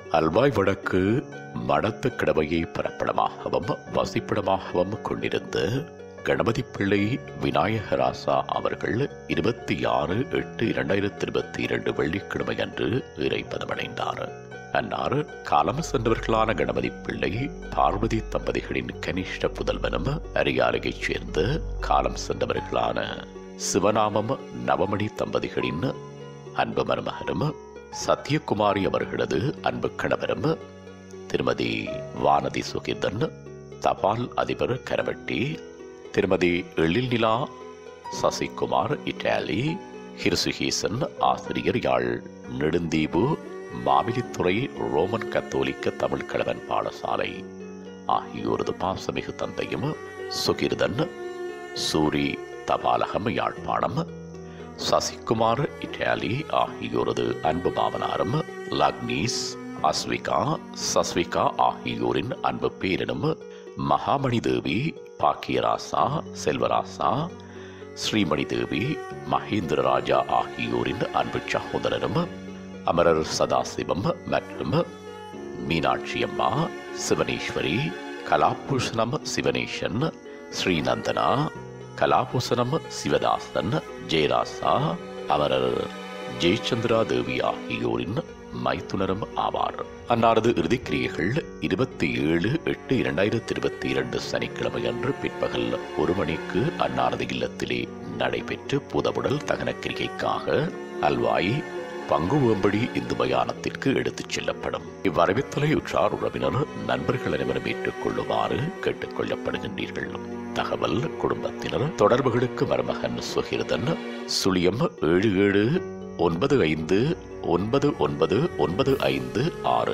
அல்வாய் வடக்கு மடத்து கிடவையை பரப்படமாகவும் வசிப்பிடமாகவும் கொண்டிருந்த கணபதி பிள்ளை விநாயகராசா அவர்கள் இருபத்தி ஆறு எட்டு இரண்டாயிரத்தி இருபத்தி இரண்டு வெள்ளிக்கிழமை அன்று இறைப்பதமடைந்தார் அன்னார் காலம் சென்றவர்களான கணபதி பிள்ளை பார்வதி தம்பதிகளின் கனிஷ்ட புதல்வனும் அரியாலையைச் சேர்ந்த காலம் சென்றவர்களான சிவநாமம் நவமணி தம்பதிகளின் அன்பு மருமகனும் சத்யகுமாரி அவர்களது அன்பு கணவரும் திருமதி வானதி சுகிர்தன் தபால் அதிபர் கரவட்டி திருமதி எழில்நிலா சசிகுமார் இட்டாலி ஹிருசுகீசன் ஆசிரியர் யாழ் நெடுந்தீவு மாவிலித்துறை ரோமன் கத்தோலிக்க தமிழ் கலவன் பாடசாலை ஆகியோரது பாசமிகு தந்தையும் சுகிர்தன் சூரி தபாலகம் யாழ்ப்பாணம் சசிகுமார் இட்டாலி ஆகியோரது அன்பு மாமனாரும் லக்னீஸ் அஸ்விகா சஸ்விகா ஆகியோரின் அன்பு பேரனும் மகாமணி தேவி பாக்கியராசா செல்வராசா ஸ்ரீமணி தேவி மகேந்திர ராஜா ஆகியோரின் அன்பு சகோதரரும் அமரர் சதாசிவம் மற்றும் மீனாட்சி அம்மா சிவனேஸ்வரி கலாபூஷணம் சிவனேசன் ஸ்ரீநந்தனா கலாபூசணம் சிவதாசன் ஜெயராசா அமரர் ஜெயச்சந்திரா தேவி ஆகியோரின் மைத்துனரும் ஆவார் அன்னாரது இறுதிக்கிரியைகள் இருபத்தி ஏழு எட்டு இரண்டாயிரத்தி இருபத்தி இரண்டு சனிக்கிழமை அன்று பிற்பகல் ஒரு மணிக்கு அன்னாரது இல்லத்திலே நடைபெற்று புதவுடல் தகன கிரிகைக்காக அல்வாய் பங்கு வேம்படி இந்து மயானத்திற்கு எடுத்துச் செல்லப்படும் இவ்வரவித்தலை உற்றார் உறவினர் நண்பர்கள் அனைவரும் ஏற்றுக்கொள்ளுமாறு கேட்டுக் கொள்ளப்படுகின்றீர்கள் தகவல் குடும்பத்தினர் தொடர்புகளுக்கு மருமகன் சுகிர்தன் சுழியம் ஏழு ஏழு ஒன்பது ஐந்து ஒன்பது ஒன்பது ஒன்பது ஐந்து ஆறு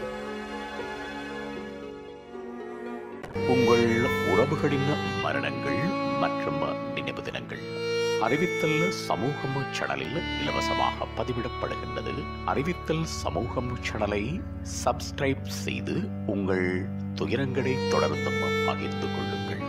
உங்கள் உறவுகளின் மரணங்கள் மற்றும் நினைவு தினங்கள் அறிவித்தல் சமூகம் சேனலில் இலவசமாக பதிவிடப்படுகின்றது அறிவித்தல் சமூகம் சேனலை சப்ஸ்கிரைப் செய்து உங்கள் துயரங்களை தொடர்ந்தும் பகிர்ந்து கொள்ளுங்கள்